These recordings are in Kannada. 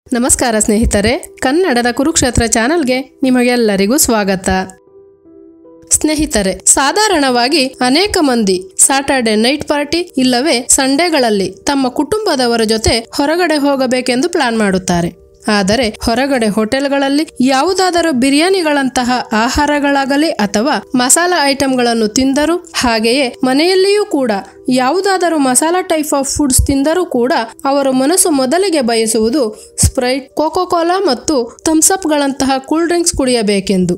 ನಮಸ್ಕಾರ ಸ್ನೇಹಿತರೆ ಕನ್ನಡದ ಕುರುಕ್ಷೇತ್ರ ಚಾನಲ್ಗೆ ನಿಮಗೆಲ್ಲರಿಗೂ ಸ್ವಾಗತ ಸ್ನೇಹಿತರೆ ಸಾಧಾರಣವಾಗಿ ಅನೇಕ ಮಂದಿ ಸಾಟರ್ಡೆ ನೈಟ್ ಪಾರ್ಟಿ ಇಲ್ಲವೇ ಸಂಡೇಗಳಲ್ಲಿ ತಮ್ಮ ಕುಟುಂಬದವರ ಜೊತೆ ಹೊರಗಡೆ ಹೋಗಬೇಕೆಂದು ಪ್ಲಾನ್ ಮಾಡುತ್ತಾರೆ ಆದರೆ ಹೊರಗಡೆ ಹೋಟೆಲ್ಗಳಲ್ಲಿ ಯಾವುದಾದರೂ ಬಿರಿಯಾನಿಗಳಂತಹ ಆಹಾರಗಳಾಗಲಿ ಅಥವಾ ಮಸಾಲ ಐಟಂಗಳನ್ನು ತಿಂದರೂ ಹಾಗೆಯೇ ಮನೆಯಲ್ಲಿಯೂ ಕೂಡ ಯಾವುದಾದರೂ ಮಸಾಲ ಟೈಪ್ ಆಫ್ ಫುಡ್ಸ್ ತಿಂದರೂ ಕೂಡ ಅವರ ಮನಸ್ಸು ಮೊದಲಿಗೆ ಬಯಸುವುದು ಸ್ಪ್ರೈಟ್ ಕೋಕೋ ಕೋಲಾ ಮತ್ತು ಥಮ್ಸಪ್ಗಳಂತಹ ಕೂಲ್ ಡ್ರಿಂಕ್ಸ್ ಕುಡಿಯಬೇಕೆಂದು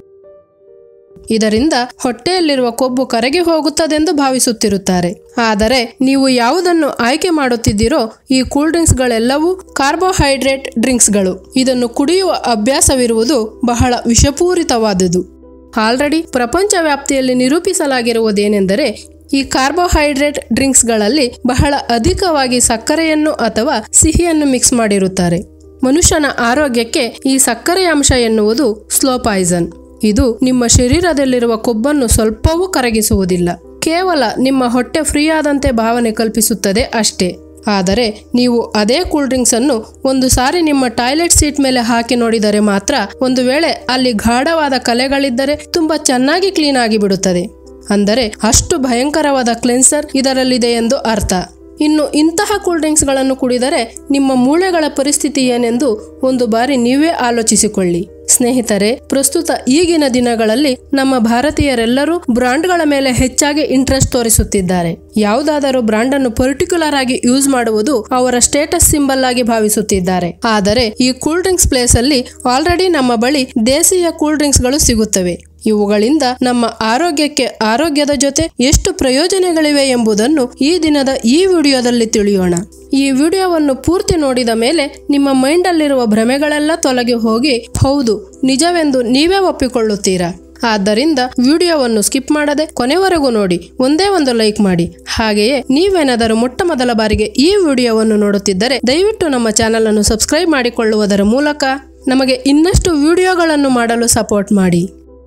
ಇದರಿಂದ ಹೊಟ್ಟೆಯಲ್ಲಿರುವ ಕೊಬ್ಬು ಕರಗಿ ಹೋಗುತ್ತದೆಂದು ಭಾವಿಸುತ್ತಿರುತ್ತಾರೆ ಆದರೆ ನೀವು ಯಾವುದನ್ನು ಆಯ್ಕೆ ಮಾಡುತ್ತಿದ್ದೀರೋ ಈ ಕೂಲ್ ಡ್ರಿಂಕ್ಸ್ಗಳೆಲ್ಲವೂ ಕಾರ್ಬೋಹೈಡ್ರೇಟ್ ಡ್ರಿಂಕ್ಸ್ಗಳು ಇದನ್ನು ಕುಡಿಯುವ ಅಭ್ಯಾಸವಿರುವುದು ಬಹಳ ವಿಷಪೂರಿತವಾದುದು ಆಲ್ರೆಡಿ ಪ್ರಪಂಚ ವ್ಯಾಪ್ತಿಯಲ್ಲಿ ನಿರೂಪಿಸಲಾಗಿರುವುದೇನೆಂದರೆ ಈ ಕಾರ್ಬೋಹೈಡ್ರೇಟ್ ಡ್ರಿಂಕ್ಸ್ಗಳಲ್ಲಿ ಬಹಳ ಅಧಿಕವಾಗಿ ಸಕ್ಕರೆಯನ್ನು ಅಥವಾ ಸಿಹಿಯನ್ನು ಮಿಕ್ಸ್ ಮಾಡಿರುತ್ತಾರೆ ಮನುಷ್ಯನ ಆರೋಗ್ಯಕ್ಕೆ ಈ ಸಕ್ಕರೆ ಅಂಶ ಎನ್ನುವುದು ಸ್ಲೋ ಪಾಯ್ಸನ್ ಇದು ನಿಮ್ಮ ಶರೀರದಲ್ಲಿರುವ ಕೊಬ್ಬನ್ನು ಸ್ವಲ್ಪವೂ ಕರಗಿಸುವುದಿಲ್ಲ ಕೇವಲ ನಿಮ್ಮ ಹೊಟ್ಟೆ ಫ್ರೀ ಆದಂತೆ ಭಾವನೆ ಕಲ್ಪಿಸುತ್ತದೆ ಅಷ್ಟೇ ಆದರೆ ನೀವು ಅದೇ ಕೂಲ್ ಡ್ರಿಂಕ್ಸ್ ಅನ್ನು ಒಂದು ಸಾರಿ ನಿಮ್ಮ ಟಾಯ್ಲೆಟ್ ಸೀಟ್ ಮೇಲೆ ಹಾಕಿ ನೋಡಿದರೆ ಮಾತ್ರ ಒಂದು ವೇಳೆ ಅಲ್ಲಿ ಗಾಢವಾದ ಕಲೆಗಳಿದ್ದರೆ ತುಂಬಾ ಚೆನ್ನಾಗಿ ಕ್ಲೀನ್ ಆಗಿ ಬಿಡುತ್ತದೆ ಅಂದರೆ ಅಷ್ಟು ಭಯಂಕರವಾದ ಕ್ಲೆನ್ಸರ್ ಇದರಲ್ಲಿದೆ ಎಂದು ಅರ್ಥ ಇನ್ನು ಇಂತಹ ಕೂಲ್ ಡ್ರಿಂಕ್ಸ್ಗಳನ್ನು ಕುಡಿದರೆ ನಿಮ್ಮ ಮೂಳೆಗಳ ಪರಿಸ್ಥಿತಿ ಏನೆಂದು ಒಂದು ಬಾರಿ ನೀವೇ ಆಲೋಚಿಸಿಕೊಳ್ಳಿ ಸ್ನೇಹಿತರೆ ಪ್ರಸ್ತುತ ಈಗಿನ ದಿನಗಳಲ್ಲಿ ನಮ್ಮ ಭಾರತೀಯರೆಲ್ಲರೂ ಬ್ರಾಂಡ್ಗಳ ಮೇಲೆ ಹೆಚ್ಚಾಗಿ ಇಂಟ್ರೆಸ್ಟ್ ತೋರಿಸುತ್ತಿದ್ದಾರೆ ಯಾವುದಾದರೂ ಬ್ರಾಂಡ್ ಅನ್ನು ಪರ್ಟಿಕ್ಯುಲರ್ ಆಗಿ ಯೂಸ್ ಮಾಡುವುದು ಅವರ ಸ್ಟೇಟಸ್ ಸಿಂಬಲ್ ಆಗಿ ಭಾವಿಸುತ್ತಿದ್ದಾರೆ ಆದರೆ ಈ ಕೂಲ್ ಡ್ರಿಂಕ್ಸ್ ಪ್ಲೇಸ್ ಅಲ್ಲಿ ಆಲ್ರೆಡಿ ನಮ್ಮ ಬಳಿ ದೇಶೀಯ ಕೂಲ್ ಡ್ರಿಂಕ್ಸ್ಗಳು ಸಿಗುತ್ತವೆ ಇವುಗಳಿಂದ ನಮ್ಮ ಆರೋಗ್ಯಕ್ಕೆ ಆರೋಗ್ಯದ ಜೊತೆ ಎಷ್ಟು ಪ್ರಯೋಜನಗಳಿವೆ ಎಂಬುದನ್ನು ಈ ದಿನದ ಈ ವಿಡಿಯೋದಲ್ಲಿ ತಿಳಿಯೋಣ ಈ ವಿಡಿಯೋವನ್ನು ಪೂರ್ತಿ ನೋಡಿದ ಮೇಲೆ ನಿಮ್ಮ ಮೈಂಡಲ್ಲಿರುವ ಭ್ರಮೆಗಳೆಲ್ಲ ತೊಲಗಿ ಹೋಗಿ ಹೌದು ನಿಜವೆಂದು ನೀವೇ ಒಪ್ಪಿಕೊಳ್ಳುತ್ತೀರಾ ಆದ್ದರಿಂದ ವಿಡಿಯೋವನ್ನು ಸ್ಕಿಪ್ ಮಾಡದೆ ಕೊನೆವರೆಗೂ ನೋಡಿ ಒಂದೇ ಒಂದು ಲೈಕ್ ಮಾಡಿ ಹಾಗೆಯೇ ನೀವೇನಾದರೂ ಮೊಟ್ಟ ಮೊದಲ ಬಾರಿಗೆ ಈ ವಿಡಿಯೋವನ್ನು ನೋಡುತ್ತಿದ್ದರೆ ದಯವಿಟ್ಟು ನಮ್ಮ ಚಾನಲ್ ಅನ್ನು ಸಬ್ಸ್ಕ್ರೈಬ್ ಮಾಡಿಕೊಳ್ಳುವುದರ ಮೂಲಕ ನಮಗೆ ಇನ್ನಷ್ಟು ವಿಡಿಯೋಗಳನ್ನು ಮಾಡಲು ಸಪೋರ್ಟ್ ಮಾಡಿ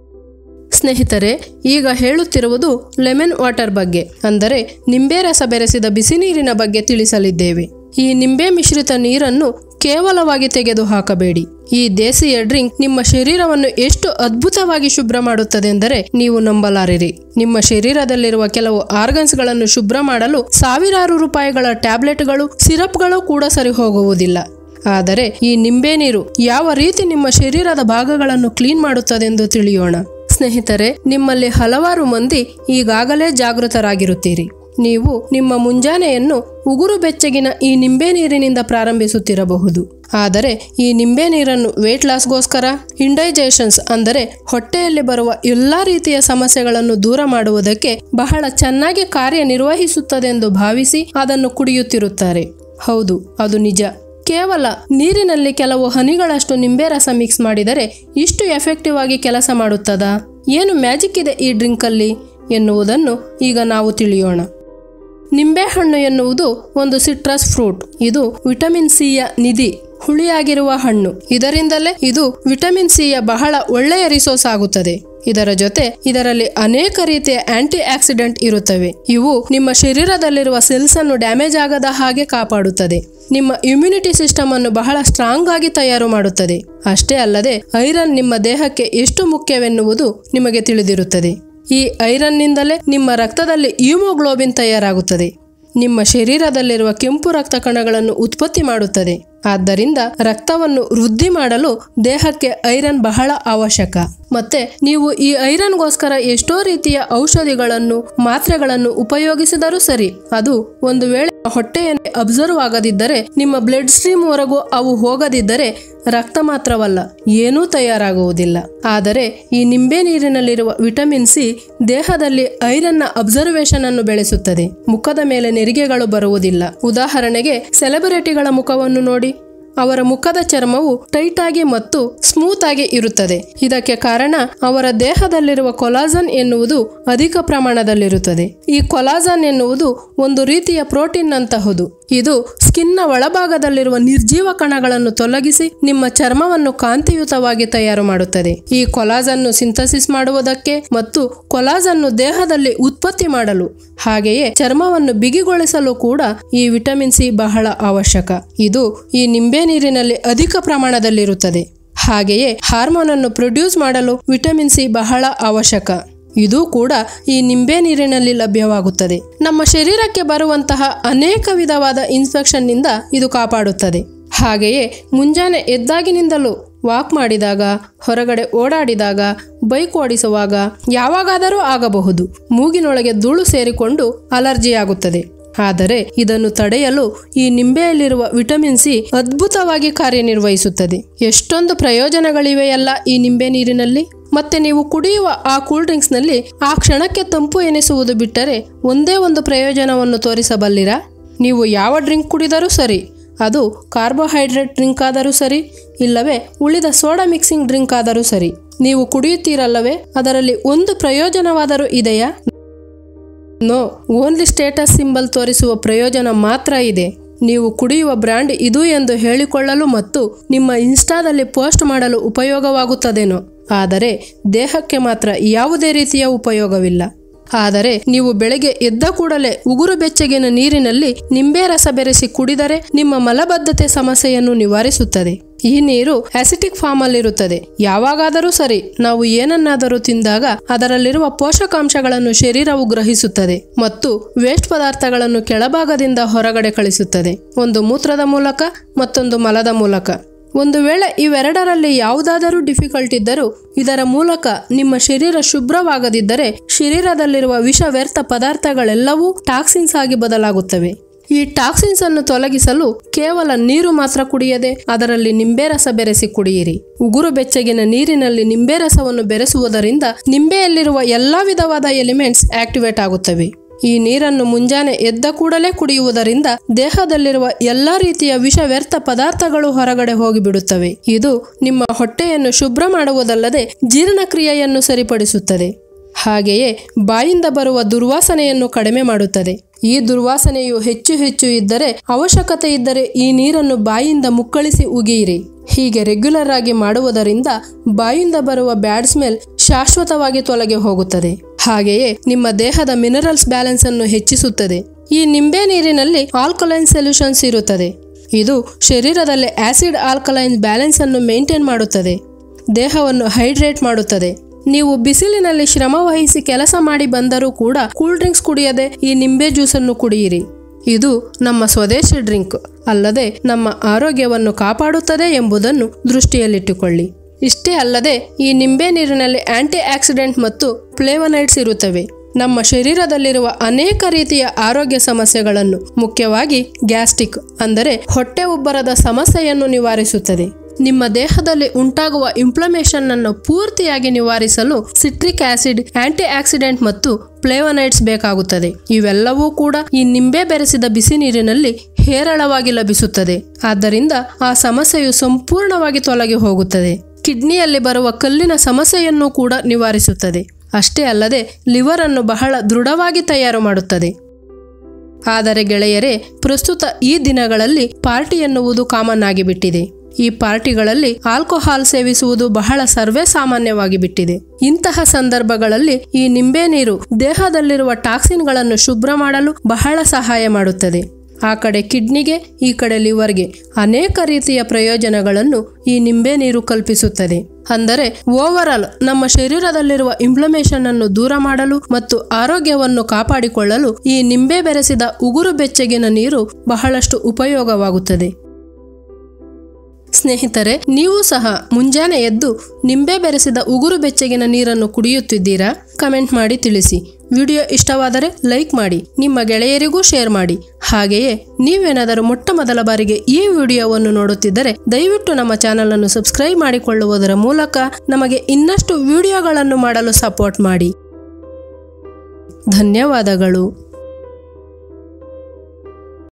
ಸ್ನೇಹಿತರೆ ಈಗ ಹೇಳುತ್ತಿರುವುದು ಲೆಮನ್ ವಾಟರ್ ಬಗ್ಗೆ ಅಂದರೆ ನಿಂಬೆ ರಸ ಬೆರೆಸಿದ ಬಿಸಿ ನೀರಿನ ಬಗ್ಗೆ ತಿಳಿಸಲಿದ್ದೇವೆ ಈ ನಿಂಬೆ ಮಿಶ್ರಿತ ನೀರನ್ನು ಕೇವಲವಾಗಿ ತೆಗೆದು ಹಾಕಬೇಡಿ ಈ ದೇಸಿಯ ಡ್ರಿಂಕ್ ನಿಮ್ಮ ಶರೀರವನ್ನು ಎಷ್ಟು ಅದ್ಭುತವಾಗಿ ಶುಭ್ರ ಮಾಡುತ್ತದೆ ಎಂದರೆ ನೀವು ನಂಬಲಾರಿರಿ ನಿಮ್ಮ ಶರೀರದಲ್ಲಿರುವ ಕೆಲವು ಆರ್ಗನ್ಸ್ಗಳನ್ನು ಶುಭ್ರ ಮಾಡಲು ಸಾವಿರಾರು ರೂಪಾಯಿಗಳ ಟ್ಯಾಬ್ಲೆಟ್ಗಳು ಸಿರಪ್ಗಳು ಕೂಡ ಸರಿ ಹೋಗುವುದಿಲ್ಲ ಆದರೆ ಈ ನಿಂಬೆ ನೀರು ಯಾವ ರೀತಿ ನಿಮ್ಮ ಶರೀರದ ಭಾಗಗಳನ್ನು ಕ್ಲೀನ್ ಮಾಡುತ್ತದೆಂದು ತಿಳಿಯೋಣ ಸ್ನೇಹಿತರೆ ನಿಮ್ಮಲ್ಲಿ ಹಲವಾರು ಮಂದಿ ಈಗಾಗಲೇ ಜಾಗೃತರಾಗಿರುತ್ತೀರಿ ನೀವು ನಿಮ್ಮ ಮುಂಜಾನೆಯನ್ನು ಉಗುರು ಬೆಚ್ಚಗಿನ ಈ ನಿಂಬೆ ನೀರಿನಿಂದ ಪ್ರಾರಂಭಿಸುತ್ತಿರಬಹುದು ಆದರೆ ಈ ನಿಂಬೆ ನೀರನ್ನು ವೇಟ್ ಲಾಸ್ಗೋಸ್ಕರ ಇಂಡೈಜೇಷನ್ಸ್ ಅಂದರೆ ಹೊಟ್ಟೆಯಲ್ಲಿ ಬರುವ ಎಲ್ಲಾ ರೀತಿಯ ಸಮಸ್ಯೆಗಳನ್ನು ದೂರ ಮಾಡುವುದಕ್ಕೆ ಬಹಳ ಚೆನ್ನಾಗಿ ಕಾರ್ಯನಿರ್ವಹಿಸುತ್ತದೆಂದು ಭಾವಿಸಿ ಅದನ್ನು ಕುಡಿಯುತ್ತಿರುತ್ತಾರೆ ಹೌದು ಅದು ನಿಜ ಕೇವಲ ನೀರಿನಲ್ಲಿ ಕೆಲವು ಹನಿಗಳಷ್ಟು ನಿಂಬೆ ರಸ ಮಿಕ್ಸ್ ಮಾಡಿದರೆ ಇಷ್ಟು ಎಫೆಕ್ಟಿವ್ ಆಗಿ ಕೆಲಸ ಮಾಡುತ್ತದಾ ಏನು ಮ್ಯಾಜಿಕ್ ಇದೆ ಈ ಡ್ರಿಂಕಲ್ಲಿ ಎನ್ನುವುದನ್ನು ಈಗ ನಾವು ತಿಳಿಯೋಣ ನಿಂಬೆಹಣ್ಣು ಎನ್ನುವುದು ಒಂದು ಸಿಟ್ರಸ್ ಫ್ರೂಟ್ ಇದು ವಿಟಮಿನ್ ಸಿಯ ನಿಧಿ ಹುಳಿಯಾಗಿರುವ ಹಣ್ಣು ಇದರಿಂದಲೇ ಇದು ವಿಟಮಿನ್ ಸಿಯ ಬಹಳ ಒಳ್ಳೆಯ ರಿಸೋರ್ಸ್ ಆಗುತ್ತದೆ ಇದರ ಜೊತೆ ಇದರಲ್ಲಿ ಅನೇಕ ರೀತಿಯ ಆಂಟಿ ಆಕ್ಸಿಡೆಂಟ್ ಇರುತ್ತವೆ ಇವು ನಿಮ್ಮ ಶರೀರದಲ್ಲಿರುವ ಸೆಲ್ಸ್ ಅನ್ನು ಡ್ಯಾಮೇಜ್ ಆಗದ ಹಾಗೆ ಕಾಪಾಡುತ್ತದೆ ನಿಮ್ಮ ಇಮ್ಯುನಿಟಿ ಸಿಸ್ಟಮ್ ಅನ್ನು ಬಹಳ ಸ್ಟ್ರಾಂಗ್ ಆಗಿ ತಯಾರು ಮಾಡುತ್ತದೆ ಅಷ್ಟೇ ಅಲ್ಲದೆ ಐರನ್ ನಿಮ್ಮ ದೇಹಕ್ಕೆ ಎಷ್ಟು ಮುಖ್ಯವೆನ್ನುವುದು ನಿಮಗೆ ತಿಳಿದಿರುತ್ತದೆ ಈ ಐರನ್ನಿಂದಲೇ ನಿಮ್ಮ ರಕ್ತದಲ್ಲಿ ಹಿಮೋಗ್ಲೋಬಿನ್ ತಯಾರಾಗುತ್ತದೆ ನಿಮ್ಮ ಶರೀರದಲ್ಲಿರುವ ಕೆಂಪು ರಕ್ತ ಕಣಗಳನ್ನು ಉತ್ಪತ್ತಿ ಮಾಡುತ್ತದೆ ಆದ್ದರಿಂದ ರಕ್ತವನ್ನು ವೃದ್ಧಿ ಮಾಡಲು ದೇಹಕ್ಕೆ ಐರನ್ ಬಹಳ ಅವಶ್ಯಕ ಮತ್ತೆ ನೀವು ಈ ಐರನ್ಗೋಸ್ಕರ ಎಷ್ಟೋ ರೀತಿಯ ಔಷಧಿಗಳನ್ನು ಮಾತ್ರೆಗಳನ್ನು ಉಪಯೋಗಿಸಿದರೂ ಸರಿ ಅದು ಒಂದು ವೇಳೆ ಹೊಟ್ಟೆಯನ್ನು ಅಬ್ಸರ್ವ್ ಆಗದಿದ್ದರೆ ನಿಮ್ಮ ಬ್ಲಡ್ ಸ್ಟ್ರೀಮ್ ವರೆಗೂ ಅವು ಹೋಗದಿದ್ದರೆ ರಕ್ತ ಮಾತ್ರವಲ್ಲ ಏನೂ ತಯಾರಾಗುವುದಿಲ್ಲ ಆದರೆ ಈ ನಿಂಬೆ ನೀರಿನಲ್ಲಿರುವ ವಿಟಮಿನ್ ಸಿ ದೇಹದಲ್ಲಿ ಐರನ್ನ ಅಬ್ಸರ್ವೇಷನ್ ಅನ್ನು ಬೆಳೆಸುತ್ತದೆ ಮುಖದ ಮೇಲೆ ನೆರಿಗೆಗಳು ಬರುವುದಿಲ್ಲ ಉದಾಹರಣೆಗೆ ಸೆಲೆಬ್ರಿಟಿಗಳ ಮುಖವನ್ನು ನೋಡಿ ಅವರ ಮುಖದ ಚರ್ಮವು ಟೈಟ್ ಆಗಿ ಮತ್ತು ಸ್ಮೂತ್ ಆಗಿ ಇರುತ್ತದೆ ಇದಕ್ಕೆ ಕಾರಣ ಅವರ ದೇಹದಲ್ಲಿರುವ ಕೊಲಾಜನ್ ಎನ್ನುವುದು ಅಧಿಕ ಪ್ರಮಾಣದಲ್ಲಿರುತ್ತದೆ ಈ ಕೊಲಾಜನ್ ಎನ್ನುವುದು ಒಂದು ರೀತಿಯ ಪ್ರೋಟೀನ್ ಅಂತಹುದು ಇದು ಸ್ಕಿನ್ನ ಒಳಭಾಗದಲ್ಲಿರುವ ನಿರ್ಜೀವ ಕಣಗಳನ್ನು ತೊಲಗಿಸಿ ನಿಮ್ಮ ಚರ್ಮವನ್ನು ಕಾಂತಿಯುತವಾಗಿ ತಯಾರು ಮಾಡುತ್ತದೆ ಈ ಕೊಲಾಜನ್ನು ಸಿಂಥಸಿಸ್ ಮಾಡುವುದಕ್ಕೆ ಮತ್ತು ಕೊಲಾಜನ್ನು ದೇಹದಲ್ಲಿ ಉತ್ಪತ್ತಿ ಮಾಡಲು ಹಾಗೆಯೇ ಚರ್ಮವನ್ನು ಬಿಗಿಗೊಳಿಸಲು ಕೂಡ ಈ ವಿಟಮಿನ್ ಸಿ ಬಹಳ ಅವಶ್ಯಕ ಇದು ಈ ನಿಂಬೆ ನೀರಿನಲ್ಲಿ ಅಧಿಕ ಪ್ರಮಾಣದಲ್ಲಿರುತ್ತದೆ ಹಾಗೆಯೇ ಹಾರ್ಮೋನ್ ಅನ್ನು ಪ್ರೊಡ್ಯೂಸ್ ಮಾಡಲು ವಿಟಮಿನ್ ಸಿ ಬಹಳ ಅವಶ್ಯಕ ಇದು ಕೂಡ ಈ ನಿಂಬೆ ನೀರಿನಲ್ಲಿ ಲಭ್ಯವಾಗುತ್ತದೆ ನಮ್ಮ ಶರೀರಕ್ಕೆ ಬರುವಂತಹ ಅನೇಕ ವಿಧವಾದ ಇನ್ಫೆಕ್ಷನ್ನಿಂದ ಇದು ಕಾಪಾಡುತ್ತದೆ ಹಾಗೆಯೇ ಮುಂಜಾನೆ ಎದ್ದಾಗಿನಿಂದಲೂ ವಾಕ್ ಮಾಡಿದಾಗ ಹೊರಗಡೆ ಓಡಾಡಿದಾಗ ಬೈಕ್ ಓಡಿಸುವಾಗ ಯಾವಾಗಾದರೂ ಆಗಬಹುದು ಮೂಗಿನೊಳಗೆ ಧೂಳು ಸೇರಿಕೊಂಡು ಅಲರ್ಜಿಯಾಗುತ್ತದೆ ಆದರೆ ಇದನ್ನು ತಡೆಯಲು ಈ ನಿಂಬೆಯಲ್ಲಿರುವ ವಿಟಮಿನ್ ಸಿ ಅದ್ಭುತವಾಗಿ ಕಾರ್ಯನಿರ್ವಹಿಸುತ್ತದೆ ಎಷ್ಟೊಂದು ಪ್ರಯೋಜನಗಳಿವೆಯಲ್ಲ ಈ ನಿಂಬೆ ನೀರಿನಲ್ಲಿ ಮತ್ತೆ ನೀವು ಕುಡಿಯುವ ಆ ಕೂಲ್ ಡ್ರಿಂಕ್ಸ್ನಲ್ಲಿ ಆ ಕ್ಷಣಕ್ಕೆ ತಂಪು ಎನಿಸುವುದು ಬಿಟ್ಟರೆ ಒಂದೇ ಒಂದು ಪ್ರಯೋಜನವನ್ನು ತೋರಿಸಬಲ್ಲಿರಾ ನೀವು ಯಾವ ಡ್ರಿಂಕ್ ಕುಡಿದರೂ ಸರಿ ಅದು ಕಾರ್ಬೋಹೈಡ್ರೇಟ್ ಡ್ರಿಂಕ್ ಆದರೂ ಸರಿ ಇಲ್ಲವೇ ಉಳಿದ ಸೋಡಾ ಮಿಕ್ಸಿಂಗ್ ಡ್ರಿಂಕ್ ಆದರೂ ಸರಿ ನೀವು ಕುಡಿಯುತ್ತೀರಲ್ಲವೇ ಅದರಲ್ಲಿ ಒಂದು ಪ್ರಯೋಜನವಾದರೂ ಇದೆಯಾ ನೋ ಓನ್ಲಿ ಸ್ಟೇಟಸ್ ಸಿಂಬಲ್ ತೋರಿಸುವ ಪ್ರಯೋಜನ ಮಾತ್ರ ಇದೆ ನೀವು ಕುಡಿಯುವ ಬ್ರ್ಯಾಂಡ್ ಇದು ಎಂದು ಹೇಳಿಕೊಳ್ಳಲು ಮತ್ತು ನಿಮ್ಮ ಇನ್ಸ್ಟಾದಲ್ಲಿ ಪೋಸ್ಟ್ ಮಾಡಲು ಉಪಯೋಗವಾಗುತ್ತದೇನೋ ಆದರೆ ದೇಹಕ್ಕೆ ಮಾತ್ರ ಯಾವುದೇ ರೀತಿಯ ಉಪಯೋಗವಿಲ್ಲ ಆದರೆ ನೀವು ಬೆಳಗ್ಗೆ ಎದ್ದ ಕೂಡಲೇ ಉಗುರು ಬೆಚ್ಚಗಿನ ನೀರಿನಲ್ಲಿ ನಿಂಬೆ ರಸ ಬೆರೆಸಿ ಕುಡಿದರೆ ನಿಮ್ಮ ಮಲಬದ್ಧತೆ ಸಮಸ್ಯೆಯನ್ನು ನಿವಾರಿಸುತ್ತದೆ ಈ ನೀರು ಆಸಿಟಿಕ್ ಫಾರ್ಮ್ ಅಲ್ಲಿರುತ್ತದೆ ಯಾವಾಗಾದರೂ ಸರಿ ನಾವು ಏನನ್ನಾದರೂ ತಿಂದಾಗ ಅದರಲ್ಲಿರುವ ಪೋಷಕಾಂಶಗಳನ್ನು ಶರೀರವು ಗ್ರಹಿಸುತ್ತದೆ ಮತ್ತು ವೇಸ್ಟ್ ಪದಾರ್ಥಗಳನ್ನು ಕೆಳಭಾಗದಿಂದ ಹೊರಗಡೆ ಕಳಿಸುತ್ತದೆ ಒಂದು ಮೂತ್ರದ ಮೂಲಕ ಮತ್ತೊಂದು ಮಲದ ಮೂಲಕ ಒಂದು ವೇಳೆ ಇವೆರಡರಲ್ಲಿ ಯಾವುದಾದರೂ ಡಿಫಿಕಲ್ಟ್ ಇದ್ದರೂ ಇದರ ಮೂಲಕ ನಿಮ್ಮ ಶರೀರ ಶುಭ್ರವಾಗದಿದ್ದರೆ ಶರೀರದಲ್ಲಿರುವ ವಿಷ ವ್ಯರ್ಥ ಪದಾರ್ಥಗಳೆಲ್ಲವೂ ಟಾಕ್ಸಿನ್ಸ್ ಆಗಿ ಬದಲಾಗುತ್ತವೆ ಈ ಟಾಕ್ಸಿನ್ಸ್ ಅನ್ನು ತೊಲಗಿಸಲು ಕೇವಲ ನೀರು ಮಾತ್ರ ಕುಡಿಯದೆ ಅದರಲ್ಲಿ ನಿಂಬೆ ರಸ ಬೆರೆಸಿ ಕುಡಿಯಿರಿ ಉಗುರು ಬೆಚ್ಚಗಿನ ನೀರಿನಲ್ಲಿ ನಿಂಬೆ ರಸವನ್ನು ಬೆರೆಸುವುದರಿಂದ ನಿಂಬೆಯಲ್ಲಿರುವ ಎಲ್ಲಾ ವಿಧವಾದ ಎಲಿಮೆಂಟ್ಸ್ ಆಕ್ಟಿವೇಟ್ ಆಗುತ್ತವೆ ಈ ನೀರನ್ನು ಮುಂಜಾನೆ ಎದ್ದ ಕೂಡಲೇ ಕುಡಿಯುವುದರಿಂದ ದೇಹದಲ್ಲಿರುವ ಎಲ್ಲಾ ರೀತಿಯ ವಿಷ ವ್ಯರ್ಥ ಪದಾರ್ಥಗಳು ಹೊರಗಡೆ ಹೋಗಿಬಿಡುತ್ತವೆ ಇದು ನಿಮ್ಮ ಹೊಟ್ಟೆಯನ್ನು ಶುಭ್ರ ಮಾಡುವುದಲ್ಲದೆ ಜೀರ್ಣಕ್ರಿಯೆಯನ್ನು ಸರಿಪಡಿಸುತ್ತದೆ ಹಾಗೆಯೇ ಬಾಯಿಂದ ಬರುವ ದುರ್ವಾಸನೆಯನ್ನು ಕಡಿಮೆ ಮಾಡುತ್ತದೆ ಈ ದುರ್ವಾಸನೆಯು ಹೆಚ್ಚು ಹೆಚ್ಚು ಇದ್ದರೆ ಅವಶ್ಯಕತೆ ಇದ್ದರೆ ಈ ನೀರನ್ನು ಬಾಯಿಂದ ಮುಕ್ಕಳಿಸಿ ಉಗಿಯಿರಿ ಹೀಗೆ ರೆಗ್ಯುಲರ್ ಆಗಿ ಮಾಡುವುದರಿಂದ ಬಾಯಿಂದ ಬರುವ ಬ್ಯಾಡ್ ಸ್ಮೆಲ್ ಶಾಶ್ವತವಾಗಿ ತೊಲಗಿ ಹೋಗುತ್ತದೆ ಹಾಗೆಯೇ ನಿಮ್ಮ ದೇಹದ ಮಿನರಲ್ಸ್ ಬ್ಯಾಲೆನ್ಸ್ ಅನ್ನು ಹೆಚ್ಚಿಸುತ್ತದೆ ಈ ನಿಂಬೆ ನೀರಿನಲ್ಲಿ ಆಲ್ಕಲೈನ್ ಸೊಲ್ಯೂಷನ್ಸ್ ಇರುತ್ತದೆ ಇದು ಶರೀರದಲ್ಲಿ ಆಸಿಡ್ ಆಲ್ಕಲೈನ್ ಬ್ಯಾಲೆನ್ಸ್ ಅನ್ನು ಮೇಂಟೈನ್ ಮಾಡುತ್ತದೆ ದೇಹವನ್ನು ಹೈಡ್ರೇಟ್ ಮಾಡುತ್ತದೆ ನೀವು ಬಿಸಿಲಿನಲ್ಲಿ ಶ್ರಮ ವಹಿಸಿ ಕೆಲಸ ಮಾಡಿ ಬಂದರೂ ಕೂಡ ಕೂಲ್ ಡ್ರಿಂಕ್ಸ್ ಕುಡಿಯದೆ ಈ ನಿಂಬೆ ಜ್ಯೂಸನ್ನು ಕುಡಿಯಿರಿ ಇದು ನಮ್ಮ ಸ್ವದೇಶಿ ಡ್ರಿಂಕ್ ಅಲ್ಲದೆ ನಮ್ಮ ಆರೋಗ್ಯವನ್ನು ಕಾಪಾಡುತ್ತದೆ ಎಂಬುದನ್ನು ದೃಷ್ಟಿಯಲ್ಲಿಟ್ಟುಕೊಳ್ಳಿ ಇಷ್ಟೇ ಅಲ್ಲದೆ ಈ ನಿಂಬೆ ನೀರಿನಲ್ಲಿ ಆಂಟಿ ಆಕ್ಸಿಡೆಂಟ್ ಮತ್ತು ಫ್ಲೇವನೈಡ್ಸ್ ಇರುತ್ತವೆ ನಮ್ಮ ಶರೀರದಲ್ಲಿರುವ ಅನೇಕ ರೀತಿಯ ಆರೋಗ್ಯ ಸಮಸ್ಯೆಗಳನ್ನು ಮುಖ್ಯವಾಗಿ ಗ್ಯಾಸ್ಟಿಕ್ ಅಂದರೆ ಹೊಟ್ಟೆ ಉಬ್ಬರದ ಸಮಸ್ಯೆಯನ್ನು ನಿವಾರಿಸುತ್ತದೆ ನಿಮ್ಮ ದೇಹದಲ್ಲಿ ಉಂಟಾಗುವ ಇನ್ಫ್ಲಮೇಷನ್ ಅನ್ನು ಪೂರ್ತಿಯಾಗಿ ನಿವಾರಿಸಲು ಸಿಟ್ರಿಕ್ ಆಸಿಡ್ ಆಂಟಿ ಆಕ್ಸಿಡೆಂಟ್ ಮತ್ತು ಫ್ಲೇವನೈಡ್ಸ್ ಬೇಕಾಗುತ್ತದೆ ಇವೆಲ್ಲವೂ ಕೂಡ ಈ ನಿಂಬೆ ಬೆರೆಸಿದ ಬಿಸಿ ನೀರಿನಲ್ಲಿ ಹೇರಳವಾಗಿ ಲಭಿಸುತ್ತದೆ ಆದ್ದರಿಂದ ಆ ಸಮಸ್ಯೆಯು ಸಂಪೂರ್ಣವಾಗಿ ತೊಲಗಿ ಹೋಗುತ್ತದೆ ಕಿಡ್ನಿಯಲ್ಲಿ ಬರುವ ಕಲ್ಲಿನ ಸಮಸ್ಯೆಯನ್ನು ಕೂಡ ನಿವಾರಿಸುತ್ತದೆ ಅಷ್ಟೇ ಅಲ್ಲದೆ ಲಿವರ್ ಅನ್ನು ಬಹಳ ದೃಢವಾಗಿ ತಯಾರು ಮಾಡುತ್ತದೆ ಆದರೆ ಗೆಳೆಯರೇ ಪ್ರಸ್ತುತ ಈ ದಿನಗಳಲ್ಲಿ ಪಾರ್ಟಿ ಎನ್ನುವುದು ಕಾಮನ್ ಆಗಿಬಿಟ್ಟಿದೆ ಈ ಪಾರ್ಟಿಗಳಲ್ಲಿ ಆಲ್ಕೋಹಾಲ್ ಸೇವಿಸುವುದು ಬಹಳ ಸರ್ವೇ ಸಾಮಾನ್ಯವಾಗಿ ಬಿಟ್ಟಿದೆ ಇಂತಹ ಸಂದರ್ಭಗಳಲ್ಲಿ ಈ ನಿಂಬೆ ನೀರು ದೇಹದಲ್ಲಿರುವ ಟಾಕ್ಸಿನ್ಗಳನ್ನು ಶುಭ್ರ ಮಾಡಲು ಬಹಳ ಸಹಾಯ ಮಾಡುತ್ತದೆ ಆ ಕಡೆ ಕಿಡ್ನಿಗೆ ಈ ಕಡೆ ಲಿವರ್ಗೆ ಅನೇಕ ರೀತಿಯ ಪ್ರಯೋಜನಗಳನ್ನು ಈ ನಿಂಬೆ ನೀರು ಕಲ್ಪಿಸುತ್ತದೆ ಅಂದರೆ ಓವರ್ ಆಲ್ ನಮ್ಮ ಶರೀರದಲ್ಲಿರುವ ಇನ್ಫ್ಲಮೇಷನ್ ಅನ್ನು ದೂರ ಮಾಡಲು ಮತ್ತು ಆರೋಗ್ಯವನ್ನು ಕಾಪಾಡಿಕೊಳ್ಳಲು ಈ ನಿಂಬೆ ಬೆರೆಸಿದ ಉಗುರು ಬೆಚ್ಚಗಿನ ನೀರು ಬಹಳಷ್ಟು ಉಪಯೋಗವಾಗುತ್ತದೆ ಸ್ನೇಹಿತರೆ ನೀವು ಸಹ ಮುಂಜಾನೆ ಎದ್ದು ನಿಂಬೆ ಬೆರೆಸಿದ ಉಗುರು ಬೆಚ್ಚಗಿನ ನೀರನ್ನು ಕುಡಿಯುತ್ತಿದ್ದೀರಾ ಕಮೆಂಟ್ ಮಾಡಿ ತಿಳಿಸಿ ವಿಡಿಯೋ ಇಷ್ಟವಾದರೆ ಲೈಕ್ ಮಾಡಿ ನಿಮ್ಮ ಗೆಳೆಯರಿಗೂ ಶೇರ್ ಮಾಡಿ ಹಾಗೆಯೇ ನೀವೇನಾದರೂ ಮೊಟ್ಟ ಮೊದಲ ಬಾರಿಗೆ ಈ ವಿಡಿಯೋವನ್ನು ನೋಡುತ್ತಿದ್ದರೆ ದಯವಿಟ್ಟು ನಮ್ಮ ಚಾನಲ್ ಅನ್ನು ಸಬ್ಸ್ಕ್ರೈಬ್ ಮಾಡಿಕೊಳ್ಳುವುದರ ಮೂಲಕ ನಮಗೆ ಇನ್ನಷ್ಟು ವಿಡಿಯೋಗಳನ್ನು ಮಾಡಲು ಸಪೋರ್ಟ್ ಮಾಡಿ ಧನ್ಯವಾದಗಳು